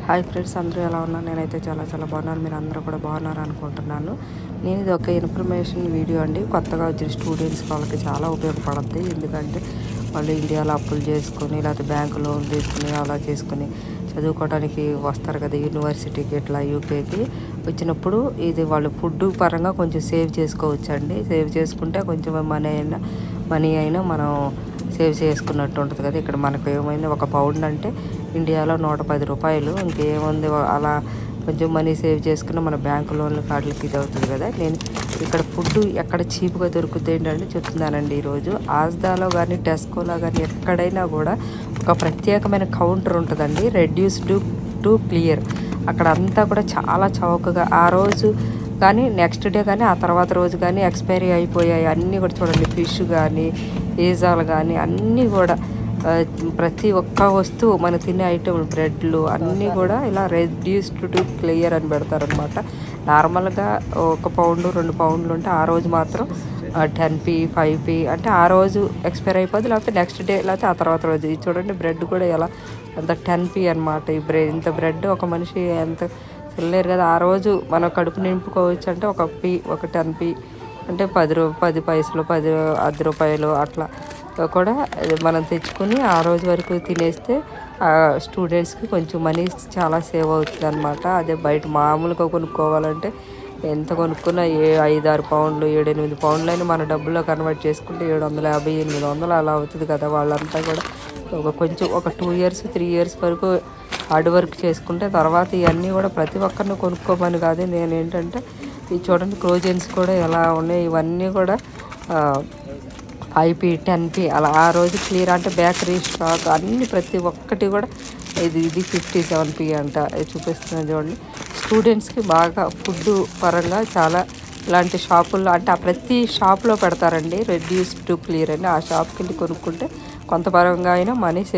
hi friends అందరూ ఎలా ఉన్నారు నేనైతే చాలా చాలా బాగున్నాను మీరు అందరూ కూడా బాగున్నారు అనుకుంటున్నాను నేను ఇది ఒక ఇన్ఫర్మేషన్ వీడియో అండి కొత్తగా వచ్చిన స్టూడెంట్స్ వాళ్ళకి చాలా ఉపయోగపడుద్ది ఎందుకంటే వాళ్ళు ఇండియాలో అప్పులు చేసుకొని లేకపోతే బ్యాంకు లోన్ తీసుకుని అలా చేసుకుని చదువుకోవడానికి వస్తారు కదా యూనివర్సిటీకి ఇట్లా యూకేకి వచ్చినప్పుడు ఇది వాళ్ళు ఫుడ్ పరంగా కొంచెం సేవ్ చేసుకోవచ్చు అండి సేవ్ చేసుకుంటే కొంచెం మనీ అయినా మనీ అయినా మనం సేవ్ చేసుకున్నట్టు ఉంటుంది కదా ఇక్కడ మనకు ఏమైంది ఒక పౌండ్ అంటే ఇండియాలో నూట పది రూపాయలు ఇంకేముంది అలా కొంచెం మనీ సేవ్ చేసుకున్న మన బ్యాంకు లోన్లు కార్డులకి ఇది అవుతుంది కదా నేను ఇక్కడ ఫుడ్ ఎక్కడ చీప్గా దొరుకుతుంది ఏంటంటే చెప్తున్నానండి ఈరోజు ఆజ్దాలో కానీ టెస్కోలో కానీ ఎక్కడైనా కూడా ఒక ప్రత్యేకమైన కౌంటర్ ఉంటుందండి రెడ్యూస్డ్ టు క్లియర్ అక్కడ అంతా కూడా చాలా చౌకగా ఆ రోజు కానీ నెక్స్ట్ డే కానీ ఆ తర్వాత రోజు కానీ ఎక్స్పైరీ అయిపోయాయి అన్నీ కూడా చూడండి ఫిష్ కానీ పిజ్జాలు కానీ అన్నీ కూడా ఆ, ప్రతి ఒక్క వస్తువు మన తినే ఐటమ్ బ్రెడ్లు అన్నీ కూడా ఇలా రెడ్యూస్డ్ టు క్లియర్ అని పెడతారనమాట నార్మల్గా ఒక పౌండ్ రెండు పౌండ్లు ఉంటే ఆ రోజు మాత్రం టెన్ పీ ఫైవ్ పీ అంటే ఆ రోజు ఎక్స్పైర్ అయిపోద్ది లేకపోతే నెక్స్ట్ డే లేకపోతే ఆ తర్వాత రోజు ఇది చూడండి బ్రెడ్ కూడా ఎలా ఎంత టెన్ పీ అనమాట ఈ బ్రెడ్ ఇంత బ్రెడ్ ఒక మనిషి ఎంత తినలేరు కదా ఆ రోజు మనం కడుపు నింపుకోవచ్చు అంటే ఒక పీ ఒక టెన్ పీ అంటే పది రూ పది పైసలు పది పది రూపాయలు అట్లా కూడా అది మనం తెచ్చుకొని ఆ రోజు వరకు తినేస్తే స్టూడెంట్స్కి కొంచెం మనీ చాలా సేవ్ అవుతుంది అనమాట అదే బయట మామూలుగా కొనుక్కోవాలంటే ఎంత కొనుక్కున్నా ఏ ఐదు ఆరు పౌండ్లు ఏడు ఎనిమిది పౌండ్లు అయినా మన డబ్బుల్లో కన్వర్ట్ చేసుకుంటే ఏడు వందల యాభై ఎనిమిది వందలు అలా అవుతుంది కదా వాళ్ళంతా కూడా ఒక కొంచెం ఒక టూ ఇయర్స్ త్రీ ఇయర్స్ వరకు హార్డ్ వర్క్ చేసుకుంటే తర్వాత ఇవన్నీ కూడా ప్రతి ఒక్కరిని కొనుక్కోమని కాదు నేను ఏంటంటే ఇది చూడండి క్లోజెన్స్ కూడా ఎలా ఉన్నాయి ఇవన్నీ కూడా ఫైవ్ పీ టెన్ పీ అలా ఆ రోజు క్లియర్ అంటే బేకరీ స్టాక్ అన్ని ప్రతి ఒక్కటి కూడా ఇది ఇది ఫిఫ్టీ సెవెన్ పీ అంట ఇది చూపిస్తున్నాను చూడండి స్టూడెంట్స్కి బాగా ఫుడ్ పరంగా చాలా ఇలాంటి షాపుల్లో అంటే ఆ ప్రతి షాప్లో పెడతారండి రెడ్యూస్ టు క్లియర్ అని ఆ షాప్కి వెళ్ళి కొనుక్కుంటే కొంత పరంగా అయినా మనీ